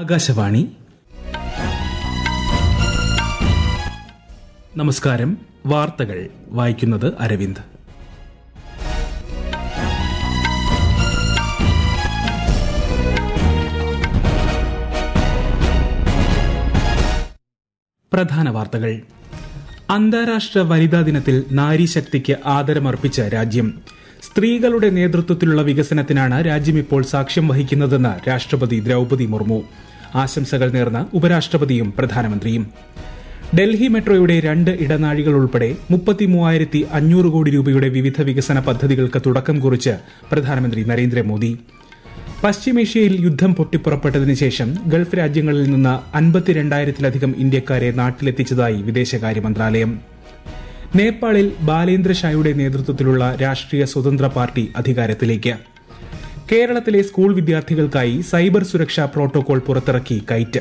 ആകാശവാണി നമസ്കാരം വാർത്തകൾ വായിക്കുന്നത് അരവിന്ദ് പ്രധാന വാർത്തകൾ അന്താരാഷ്ട്ര വനിതാ ദിനത്തിൽ നാരീശക്തിക്ക് ആദരമർപ്പിച്ച രാജ്യം സ്ത്രീകളുടെ നേതൃത്വത്തിലുള്ള വികസനത്തിനാണ് രാജ്യം ഇപ്പോൾ സാക്ഷ്യം വഹിക്കുന്നതെന്ന് രാഷ്ട്രപതി ദ്രൌപതി മുർമു ആശംസകൾ നേർന്ന ഉപരാഷ്ട്രപതിയും പ്രധാനമന്ത്രിയും ഡൽഹി മെട്രോയുടെ രണ്ട് ഇടനാഴികൾ ഉൾപ്പെടെ മുപ്പത്തിമൂവായിരത്തി അഞ്ഞൂറ് കോടി രൂപയുടെ വിവിധ വികസന പദ്ധതികൾക്ക് തുടക്കം കുറിച്ച് പ്രധാനമന്ത്രി നരേന്ദ്രമോദി പശ്ചിമേഷ്യയിൽ യുദ്ധം പൊട്ടിപ്പുറപ്പെട്ടതിന് ശേഷം ഗൾഫ് രാജ്യങ്ങളിൽ നിന്ന് അൻപത്തിരണ്ടായിരത്തിലധികം ഇന്ത്യക്കാരെ നാട്ടിലെത്തിച്ചതായി വിദേശകാര്യ മന്ത്രാലയം നേപ്പാളിൽ ബാലേന്ദ്ര ഷായുടെ നേതൃത്വത്തിലുള്ള രാഷ്ട്രീയ സ്വതന്ത്ര പാർട്ടി അധികാരത്തിലേക്ക് കേരളത്തിലെ സ്കൂൾ വിദ്യാർത്ഥികൾക്കായി സൈബർ സുരക്ഷാ പ്രോട്ടോകോൾ പുറത്തിറക്കി കൈറ്റ്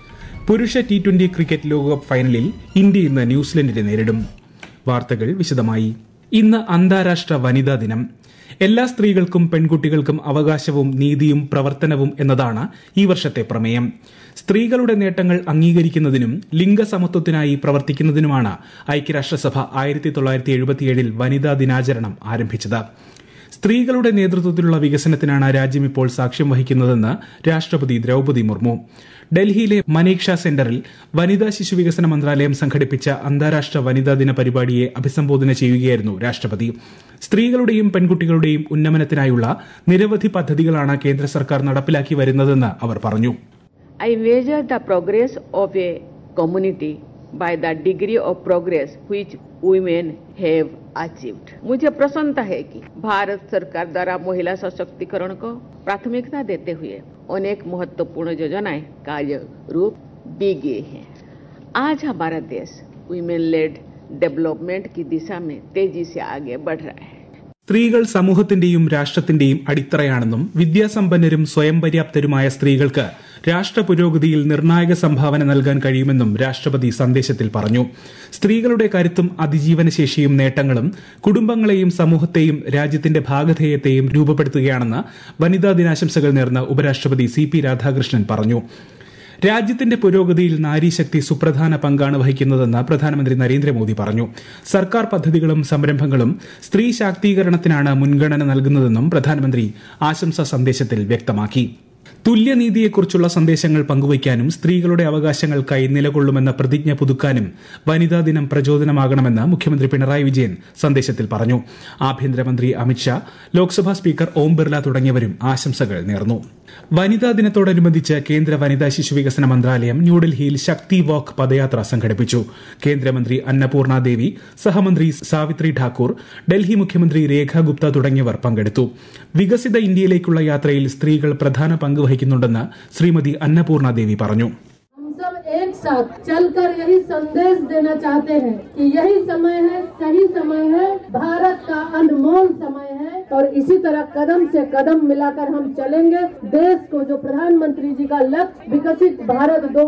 പുരുഷ ടി ട്വന്റി ക്രിക്കറ്റ് ലോകകപ്പ് ഫൈനലിൽ ഇന്ത്യ ഇന്ന് ന്യൂസിലൻഡിനെ നേരിടും വാർത്തകൾ വിശദമായി ഇന്ന് അന്താരാഷ്ട്ര വനിതാ ദിനം എല്ലാ സ്ത്രീകൾക്കും പെൺകുട്ടികൾക്കും അവകാശവും നീതിയും പ്രവർത്തനവും എന്നതാണ് ഈ വർഷത്തെ പ്രമേയം സ്ത്രീകളുടെ നേട്ടങ്ങൾ അംഗീകരിക്കുന്നതിനും ലിംഗസമത്വത്തിനായി പ്രവർത്തിക്കുന്നതിനുമാണ് ഐക്യരാഷ്ട്രസഭ ആയിരത്തി തൊള്ളായിരത്തി എഴുപത്തിയേഴിൽ വനിതാ ദിനാചരണം ആരംഭിച്ചത് സ്ത്രീകളുടെ നേതൃത്വത്തിലുള്ള വികസനത്തിനാണ് രാജ്യം ഇപ്പോൾ സാക്ഷ്യം വഹിക്കുന്നതെന്ന് രാഷ്ട്രപതി ദ്രൌപതി മുർമു ഡൽഹിയിലെ മനേക്ഷ സെന്ററിൽ വനിതാ ശിശു വികസന മന്ത്രാലയം സംഘടിപ്പിച്ച അന്താരാഷ്ട്ര വനിതാ ദിന പരിപാടിയെ അഭിസംബോധന ചെയ്യുകയായിരുന്നു രാഷ്ട്രപതി സ്ത്രീകളുടെയും പെൺകുട്ടികളുടെയും ഉന്നമനത്തിനായുള്ള നിരവധി പദ്ധതികളാണ് കേന്ദ്ര സർക്കാർ നടപ്പിലാക്കി വരുന്നതെന്ന് അവർ പറഞ്ഞു I measure the progress of a community by the degree of progress which women have achieved. मुझे प्रसन्नता है कि भारत सरकार द्वारा महिला सशक्तिकरण को प्राथमिकता देते हुए अनेक महत्वपूर्ण योजनाएं कार्य रूप दी गई हैं आज हमारा देश women led डेवलपमेंट की दिशा में तेजी से आगे बढ़ रहा है സ്ത്രീകൾ സമൂഹത്തിന്റെയും രാഷ്ട്രത്തിന്റെയും അടിത്തറയാണെന്നും വിദ്യാസമ്പന്നരും സ്വയം പര്യാപ്തരുമായ സ്ത്രീകൾക്ക് രാഷ്ട്ര പുരോഗതിയിൽ നിർണായക സംഭാവന നൽകാൻ കഴിയുമെന്നും രാഷ്ട്രപതി സന്ദേശത്തിൽ പറഞ്ഞു സ്ത്രീകളുടെ കരുത്തും അതിജീവനശേഷിയും നേട്ടങ്ങളും കുടുംബങ്ങളെയും സമൂഹത്തെയും രാജ്യത്തിന്റെ ഭാഗധേയത്തെയും രൂപപ്പെടുത്തുകയാണെന്ന് വനിതാ ദിനാശംസകൾ നേർന്ന ഉപരാഷ്ട്രപതി സി പി രാധാകൃഷ്ണൻ പറഞ്ഞു രാജ്യത്തിന്റെ പുരോഗതിയിൽ നാരീശക്തി സുപ്രധാന പങ്കാണ് വഹിക്കുന്നതെന്ന് പ്രധാനമന്ത്രി നരേന്ദ്രമോദി പറഞ്ഞു സർക്കാർ പദ്ധതികളും സംരംഭങ്ങളും സ്ത്രീ ശാക്തീകരണത്തിനാണ് മുൻഗണന നൽകുന്നതെന്നും പ്രധാനമന്ത്രി ആശംസാ സന്ദേശത്തിൽ വ്യക്തമാക്കി തുല്യനീതിയെക്കുറിച്ചുള്ള സന്ദേശങ്ങൾ പങ്കുവയ്ക്കാനും സ്ത്രീകളുടെ അവകാശങ്ങൾക്കായി നിലകൊള്ളുമെന്ന പ്രതിജ്ഞ പുതുക്കാനും വനിതാ ദിനം പ്രചോദനമാകണമെന്ന് മുഖ്യമന്ത്രി പിണറായി വിജയൻ സന്ദേശത്തിൽ പറഞ്ഞു ആഭ്യന്തരമന്ത്രി അമിത്ഷാ ലോക്സഭാ സ്പീക്കർ ഓം ബിർല തുടങ്ങിയവരും ആശംസകൾ നേർന്നു വനിതാ ദിനത്തോടനുബന്ധിച്ച് കേന്ദ്ര വനിതാ ശിശു വികസന മന്ത്രാലയം ന്യൂഡൽഹിയിൽ ശക്തി വാക്ക് പദയാത്ര സംഘടിപ്പിച്ചു കേന്ദ്രമന്ത്രി അന്നപൂർണ ദേവി സഹമന്ത്രി സാവിത്രി ഠാക്കൂർ ഡൽഹി മുഖ്യമന്ത്രി രേഖ ഗുപ്ത തുടങ്ങിയവർ പങ്കെടുത്തു വികസിത ഇന്ത്യയിലേക്കുള്ള യാത്രയിൽ സ്ത്രീകൾ പ്രധാന പങ്ക് വഹിക്കുന്നുണ്ടെന്ന് ശ്രീമതി അന്നപൂർണ ദേവി പറഞ്ഞു हम सब एक साथ चलकर यही संदेश देना चाहते हैं कि यही समय है सही समय है भारत का अनमोल समय है और इसी तरह कदम से कदम मिलाकर हम चलेंगे देश को जो प्रधानमंत्री जी का लक्ष्य विकसित भारत दो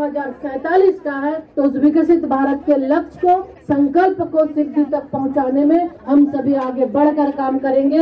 का है तो उस विकसित भारत के लक्ष्य को संकल्प को सिद्धि तक पहुंचाने में हम सभी आगे बढ़कर काम करेंगे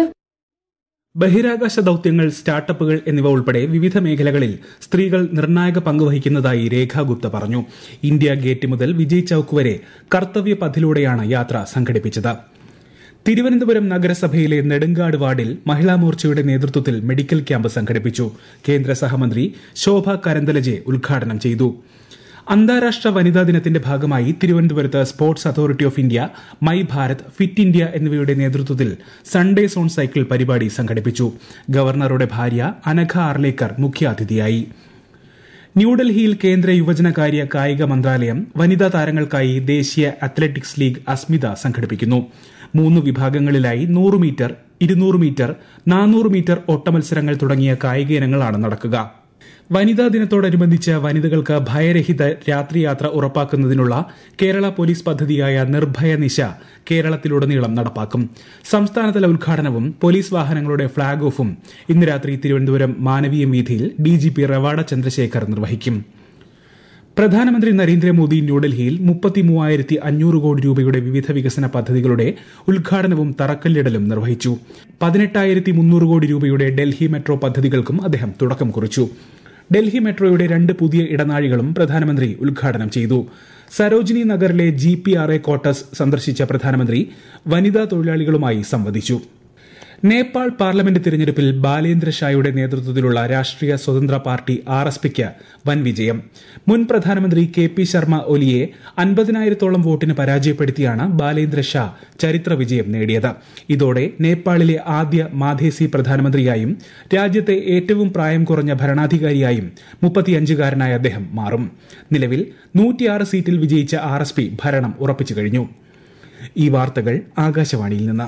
ബഹിരാകാശ ദൌത്യങ്ങൾ സ്റ്റാർട്ടപ്പുകൾ എന്നിവ ഉൾപ്പെടെ വിവിധ മേഖലകളിൽ സ്ത്രീകൾ നിർണായക പങ്കുവഹിക്കുന്നതായി രേഖ ഗുപ്ത പറഞ്ഞു ഇന്ത്യ ഗേറ്റ് മുതൽ വിജയ് ചൌക്ക് വരെ കർത്തവ്യ പഥിലൂടെയാണ് യാത്ര സംഘടിപ്പിച്ചത് തിരുവനന്തപുരം നഗരസഭയിലെ നെടുങ്കാട് വാർഡിൽ മഹിളാ മോർച്ചയുടെ നേതൃത്വത്തിൽ മെഡിക്കൽ ക്യാമ്പ് സംഘടിപ്പിച്ചു കേന്ദ്ര സഹമന്ത്രി ശോഭ കരന്തലജെ ഉദ്ഘാടനം ചെയ്തു അന്താരാഷ്ട്ര വനിതാ ദിനത്തിന്റെ ഭാഗമായി തിരുവനന്തപുരത്ത് Sports Authority of India My Bharat Fit India എന്നിവയുടെ നേതൃത്വത്തിൽ സൺഡേ സോൺ സൈക്കിൾ പരിപാടി സംഘടിപ്പിച്ചു ഗവർണറുടെ ഭാര്യ അനഘ ആർലേക്കർ മുഖ്യാതിഥിയായി ന്യൂഡൽഹിയിൽ കേന്ദ്ര യുവജനകാര്യ കായിക മന്ത്രാലയം വനിതാ താരങ്ങൾക്കായി ദേശീയ അത്ലറ്റിക്സ് ലീഗ് അസ്മിത സംഘടിപ്പിക്കുന്നു മൂന്ന് വിഭാഗങ്ങളിലായി നൂറ് മീറ്റർ ഇരുന്നൂറ് മീറ്റർ നാനൂറ് മീറ്റർ ഓട്ടമത്സരങ്ങൾ തുടങ്ങിയ കായിക ഇനങ്ങളാണ് നടക്കുക വനിതാ ദിനത്തോടനുബന്ധിച്ച് വനിതകൾക്ക് ഭയരഹിത രാത്രിയാത്ര ഉറപ്പാക്കുന്നതിനുള്ള കേരള പോലീസ് പദ്ധതിയായ നിർഭയ നിശ കേരളത്തിലുടനീളം നടപ്പാക്കും സംസ്ഥാനതല ഉദ്ഘാടനവും പോലീസ് വാഹനങ്ങളുടെ ഫ്ളാഗ് ഓഫും ഇന്ന് രാത്രി തിരുവനന്തപുരം മാനവീയം വീഥിയിൽ ഡിജിപി റവാഡ ചന്ദ്രശേഖർ നിർവഹിക്കും പ്രധാനമന്ത്രി നരേന്ദ്രമോദി ന്യൂഡൽഹിയിൽ മുപ്പത്തിമൂവായിരത്തി അഞ്ഞൂറ് കോടി രൂപയുടെ വിവിധ വികസന പദ്ധതികളുടെ ഉദ്ഘാടനവും തറക്കല്ലിടലും നിർവഹിച്ചു പതിനെട്ടായിരത്തി മുന്നൂറ് കോടി രൂപയുടെ ഡൽഹി മെട്രോ പദ്ധതികൾക്കും അദ്ദേഹം തുടക്കം കുറിച്ചു ഡൽഹി മെട്രോയുടെ രണ്ട് പുതിയ ഇടനാഴികളും പ്രധാനമന്ത്രി ഉദ്ഘാടനം ചെയ്തു സരോജിനി നഗറിലെ G P R A quarters സന്ദർശിച്ച പ്രധാനമന്ത്രി വനിതാ തൊഴിലാളികളുമായി സംവദിച്ചു നേപ്പാൾ പാർലമെന്റ് തിരഞ്ഞെടുപ്പിൽ ബാലേന്ദ്ര ഷായുടെ നേതൃത്വത്തിലുള്ള രാഷ്ട്രീയ സ്വതന്ത്ര പാർട്ടി ആർ എസ് പിക്ക് വൻ വിജയം മുൻ പ്രധാനമന്ത്രി കെ പി ശർമ്മ ഒലിയെ അൻപതിനായിരത്തോളം വോട്ടിന് പരാജയപ്പെടുത്തിയാണ് ബാലേന്ദ്ര ഷാ ചരിത്ര വിജയം നേടിയത് ഇതോടെ നേപ്പാളിലെ ആദ്യ മാധേസി പ്രധാനമന്ത്രിയായും രാജ്യത്തെ ഏറ്റവും പ്രായം കുറഞ്ഞ ഭരണാധികാരിയായും മുപ്പത്തിയഞ്ചുകാരനായ അദ്ദേഹം മാറും നിലവിൽ നൂറ്റിയാറ് സീറ്റിൽ വിജയിച്ച ആർ എസ് പി ഭരണം ഉറപ്പിച്ചു കഴിഞ്ഞു ഈ വാർത്തകൾ ആകാശവാണിയിൽ നിന്ന്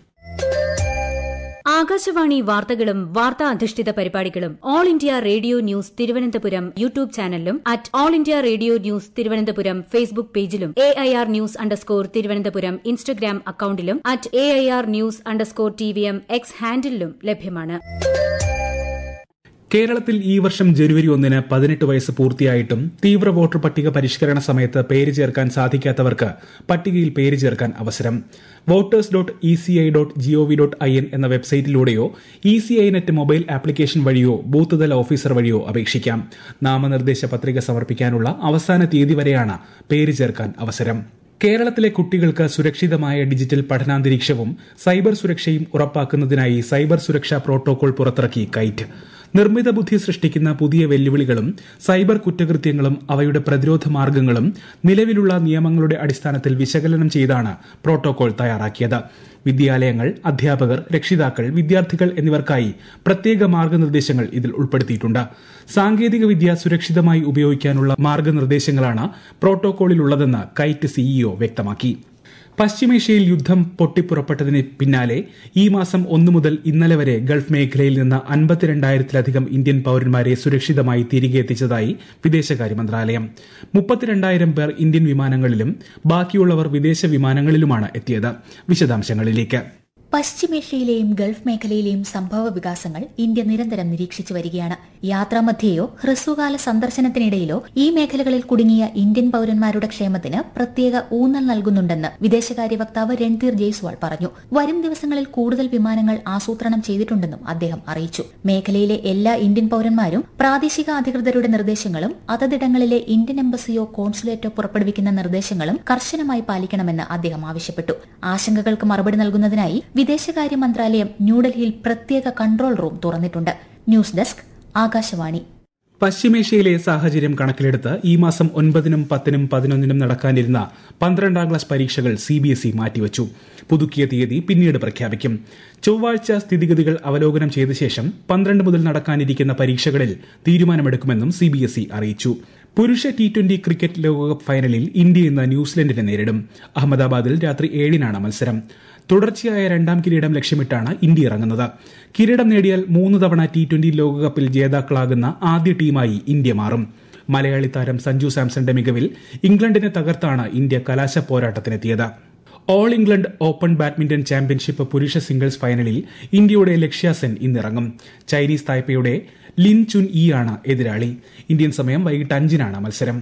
ആകാശവാണി വാർത്തകളും വാർത്താ അധിഷ്ഠിത പരിപാടികളും All India Radio news Thiruvananthapuram YouTube ചാനലിലും at All India Radio news Thiruvananthapuram Facebook പേജിലും A I R news underscore Thiruvananthapuram Instagram അക്കൌണ്ടിലും at A I R news underscore T V M X ഹാൻഡിലും ലഭ്യമാണ് കേരളത്തിൽ ഈ വർഷം ജനുവരി ഒന്നിന് പതിനെട്ട് വയസ്സ് പൂർത്തിയായിട്ടും തീവ്ര വോട്ടർ പട്ടിക പരിഷ്കരണ സമയത്ത് പേര് ചേർക്കാൻ സാധിക്കാത്തവർക്ക് പട്ടികയിൽ പേര് ചേർക്കാൻ അവസരം voters dot E C I dot gov dot I N എന്ന വെബ്സൈറ്റിലൂടെയോ E C I net mobile application വഴിയോ ബൂത്ത് തല ഓഫീസർ വഴിയോ അപേക്ഷിക്കാം നാമനിർദ്ദേശ പത്രിക സമർപ്പിക്കാനുള്ള അവസാന തീയതി വരെയാണ് പേര് ചേർക്കാൻ അവസരം കേരളത്തിലെ കുട്ടികൾക്ക് സുരക്ഷിതമായ ഡിജിറ്റൽ പഠനാന്തരീക്ഷവും സൈബർ സുരക്ഷയും ഉറപ്പാക്കുന്നതിനായി സൈബർ സുരക്ഷാ പ്രോട്ടോകോൾ പുറത്തിറക്കി കൈറ്റ് നിർമ്മിത ബുദ്ധി സൃഷ്ടിക്കുന്ന പുതിയ വെല്ലുവിളികളും സൈബർ കുറ്റകൃത്യങ്ങളും അവയുടെ പ്രതിരോധ മാർഗങ്ങളും നിലവിലുള്ള നിയമങ്ങളുടെ അടിസ്ഥാനത്തിൽ വിശകലനം ചെയ്താണ് പ്രോട്ടോകോൾ തയ്യാറാക്കിയത് വിദ്യാലയങ്ങൾ അധ്യാപകർ രക്ഷിതാക്കൾ വിദ്യാർത്ഥികൾ എന്നിവർക്കായി പ്രത്യേക മാർഗനിർദ്ദേശങ്ങൾ ഇതിൽ ഉൾപ്പെടുത്തിയിട്ടുണ്ട് സാങ്കേതിക വിദ്യ സുരക്ഷിതമായി ഉപയോഗിക്കാനുള്ള മാർഗനിർദ്ദേശങ്ങളാണ് പ്രോട്ടോകോളിലുള്ളതെന്ന് കൈറ്റ് സിഇഒ വ്യക്തമാക്കി പശ്ചിമേഷ്യയിൽ യുദ്ധം പൊട്ടിപ്പുറപ്പെട്ടതിന് പിന്നാലെ ഈ മാസം ഒന്നു മുതൽ ഇന്നലെ വരെ ഗൾഫ് മേഖലയിൽ നിന്ന് അൻപത്തിരണ്ടായിരത്തിലധികം ഇന്ത്യൻ പൌരന്മാരെ സുരക്ഷിതമായി തിരികെ എത്തിച്ചതായി വിദേശകാര്യ മന്ത്രാലയം മുപ്പത്തിരണ്ടായിരം പേർ ഇന്ത്യൻ വിമാനങ്ങളിലും ബാക്കിയുള്ളവർ വിദേശ വിമാനങ്ങളിലുമാണ് എത്തിയത് വിശദാംശങ്ങളിലേക്ക് പശ്ചിമേഷ്യയിലെയും ഗൾഫ് മേഖലയിലെയും സംഭവ വികാസങ്ങൾ ഇന്ത്യ നിരന്തരം നിരീക്ഷിച്ചു വരികയാണ് യാത്രാമധ്യേയോ ഹ്രസ്വകാല സന്ദർശനത്തിനിടയിലോ ഈ മേഖലകളിൽ കുടുങ്ങിയ ഇന്ത്യൻ പൌരന്മാരുടെ ക്ഷേമത്തിന് പ്രത്യേക ഊന്നൽ നൽകുന്നുണ്ടെന്ന് വിദേശകാര്യ വക്താവ് രൺധീർ ജയ്സ്വാൾ പറഞ്ഞു വരും ദിവസങ്ങളിൽ കൂടുതൽ വിമാനങ്ങൾ ആസൂത്രണം ചെയ്തിട്ടുണ്ടെന്നും അദ്ദേഹം അറിയിച്ചു മേഖലയിലെ എല്ലാ ഇന്ത്യൻ പൌരന്മാരും പ്രാദേശിക അധികൃതരുടെ നിർദ്ദേശങ്ങളും അതതിടങ്ങളിലെ ഇന്ത്യൻ എംബസിയോ കോൺസുലേറ്റോ പുറപ്പെടുവിക്കുന്ന നിർദ്ദേശങ്ങളും കർശനമായി പാലിക്കണമെന്ന് അദ്ദേഹം ആവശ്യപ്പെട്ടു ആശങ്കകൾക്ക് മറുപടി നൽകുന്നതിനായി വിദേശകാര്യ മന്ത്രാലയം ന്യൂഡൽഹിയിൽ പ്രത്യേക കൺട്രോൾ റൂം തുറന്നിട്ടുണ്ട് ന്യൂസ് ഡെസ്ക് ആകാശവാണി പശ്ചിമേഷ്യയിലെ സാഹചര്യം കണക്കിലെടുത്ത് ഈ മാസം ഒൻപതിനും പത്തിനും പതിനൊന്നിനും നടക്കാനിരുന്ന പന്ത്രണ്ടാം ക്ലാസ് പരീക്ഷകൾ സി ബി എസ് ഇ മാറ്റിവച്ചു പുതുക്കിയ തീയതി പിന്നീട് പ്രഖ്യാപിക്കും ചൊവ്വാഴ്ച സ്ഥിതിഗതികൾ അവലോകനം ചെയ്ത ശേഷം പന്ത്രണ്ട് മുതൽ നടക്കാനിരിക്കുന്ന പരീക്ഷകളിൽ തീരുമാനമെടുക്കുമെന്നും സി ബി എസ് ഇ അറിയിച്ചു പുരുഷ ടി ട്വന്റി ക്രിക്കറ്റ് ലോകകപ്പ് ഫൈനലിൽ ഇന്ത്യ ഇന്ന് ന്യൂസിലൻഡിനെ നേരിടും അഹമ്മദാബാദിൽ രാത്രി ഏഴിനാണ് മത്സരം തുടർച്ചയായ രണ്ടാം കിരീടം ലക്ഷ്യമിട്ടാണ് ഇന്ത്യ ഇറങ്ങുന്നത് കിരീടം നേടിയാൽ മൂന്ന് തവണ ടി ട്വന്റി ലോകകപ്പിൽ ജേതാക്കളാകുന്ന ആദ്യ ടീമായി ഇന്ത്യ മാറും മലയാളി താരം സഞ്ജു സാംസന്റെ മികവിൽ ഇംഗ്ലണ്ടിനെ തകർത്താണ് ഇന്ത്യ കലാശ പോരാട്ടത്തിനെത്തിയത് All England Open badminton championship പുരുഷ സിംഗിൾസ് ഫൈനലിൽ ഇന്ത്യയുടെ ലക്ഷ്യ സെൻ ഇന്നിറങ്ങും ചൈനീസ് തായ്പയുടെ ലിൻ ചുൻ ഇ ആണ് എതിരാളി ഇന്ത്യൻ സമയം വൈകിട്ട് അഞ്ചിനാണ് മത്സരം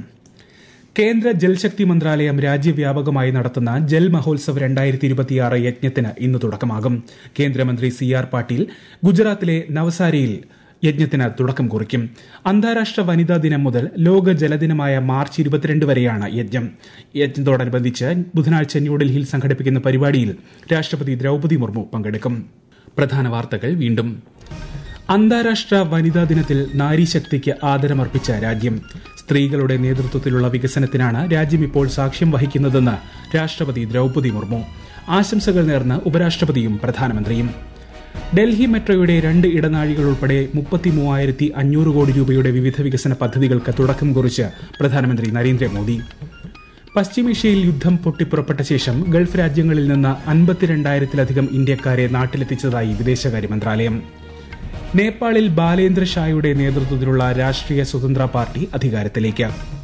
കേന്ദ്ര ജൽശക്തി മന്ത്രാലയം രാജ്യവ്യാപകമായി നടത്തുന്ന ജൽ മഹോത്സവ് രണ്ടായിരത്തി ഇരുപത്തിയാറ് യജ്ഞത്തിന് ഇന്ന് തുടക്കമാകും കേന്ദ്രമന്ത്രി സി ആർ പാട്ടീൽ ഗുജറാത്തിലെ നവസാരിയിൽ യജ്ഞത്തിന് തുടക്കം കുറിക്കും അന്താരാഷ്ട്ര വനിതാ ദിനം മുതൽ ലോക ജലദിനമായ മാർച്ച് ഇരുപത്തിരണ്ട് വരെയാണ് യജ്ഞം യജ്ഞത്തോടനുബന്ധിച്ച് ബുധനാഴ്ച ന്യൂഡൽഹിയിൽ സംഘടിപ്പിക്കുന്ന പരിപാടിയിൽ രാഷ്ട്രപതി ദ്രൌപതി മുർമു പങ്കെടുക്കും പ്രധാന വാർത്തകൾ വീണ്ടും അന്താരാഷ്ട്ര വനിതാ ദിനത്തിൽ നാരീശക്തിക്ക് ആദരമർപ്പിച്ച രാജ്യം സ്ത്രീകളുടെ നേതൃത്വത്തിലുള്ള വികസനത്തിനാണ് രാജ്യം ഇപ്പോൾ സാക്ഷ്യം വഹിക്കുന്നതെന്ന് രാഷ്ട്രപതി ദ്രൌപതി മുർമു ആശംസകൾ നേർന്ന് ഉപരാഷ്ട്രപതിയും പ്രധാനമന്ത്രിയും ഡൽഹി മെട്രോയുടെ രണ്ട് ഇടനാഴികൾ ഉൾപ്പെടെ മുപ്പത്തി മൂവായിരത്തി അഞ്ഞൂറ് കോടി രൂപയുടെ വിവിധ വികസന പദ്ധതികൾക്ക് തുടക്കം കുറിച്ച് പ്രധാനമന്ത്രി നരേന്ദ്രമോദി പശ്ചിമേഷ്യയിൽ യുദ്ധം പൊട്ടിപ്പുറപ്പെട്ട ശേഷം ഗൾഫ് രാജ്യങ്ങളിൽ നിന്ന് അൻപത്തിരണ്ടായിരത്തിലധികം ഇന്ത്യക്കാരെ നാട്ടിലെത്തിച്ചതായി വിദേശകാര്യ മന്ത്രാലയം നേപ്പാളിൽ ബാലേന്ദ്ര ഷായുടെ നേതൃത്വത്തിലുള്ള രാഷ്ട്രീയ സ്വതന്ത്ര പാർട്ടി അധികാരത്തിലേക്ക്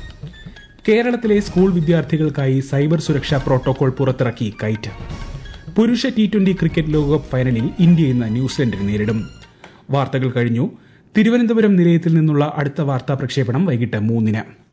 കേരളത്തിലെ സ്കൂൾ വിദ്യാർത്ഥികൾക്കായി സൈബർ സുരക്ഷാ പ്രോട്ടോകോൾ പുറത്തിറക്കി കൈറ്റ് പുരുഷ ടി ട്വന്റി ക്രിക്കറ്റ് ലോകകപ്പ് ഫൈനലിൽ ഇന്ത്യ ഇന്ന് ന്യൂസിലൻഡിനെ നേരിടും വാർത്തകൾ കഴിഞ്ഞു തിരുവനന്തപുരം നിലയത്തിൽ നിന്നുള്ള അടുത്ത വാർത്താ പ്രക്ഷേപണം വൈകിട്ട് മൂന്നിന്